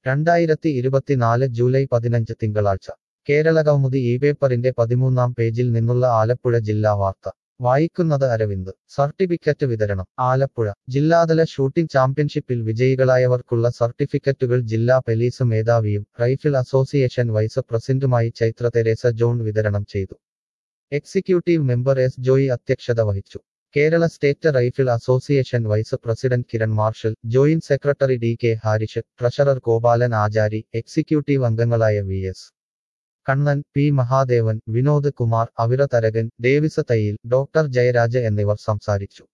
രണ്ടായിരത്തി ഇരുപത്തിനാല് ജൂലൈ പതിനഞ്ച് തിങ്കളാഴ്ച കേരള കൗമുദി ഈ പേപ്പറിന്റെ പതിമൂന്നാം പേജിൽ നിന്നുള്ള ആലപ്പുഴ ജില്ലാ വാർത്ത വായിക്കുന്നത് അരവിന്ദ് സർട്ടിഫിക്കറ്റ് വിതരണം ആലപ്പുഴ ജില്ലാതല ഷൂട്ടിംഗ് ചാമ്പ്യൻഷിപ്പിൽ വിജയികളായവർക്കുള്ള സർട്ടിഫിക്കറ്റുകൾ ജില്ലാ പോലീസ് മേധാവിയും റൈഫിൾ അസോസിയേഷൻ വൈസ് പ്രസിഡന്റുമായി ചൈത്ര തെരേസ ജോൺ വിതരണം ചെയ്തു എക്സിക്യൂട്ടീവ് മെമ്പർ എസ് ജോയി അധ്യക്ഷത വഹിച്ചു Kerala state rifle association vice president Kiran Marshal joint secretary D K Harish treasurer Gopalan Achari executive അംഗങ്ങളായ V S Kannan P Mahadevan Vinod Kumar Avira Tharakan Davis Thayyil doctor Jayaraj എന്നിവർ സംസാരിച്ചു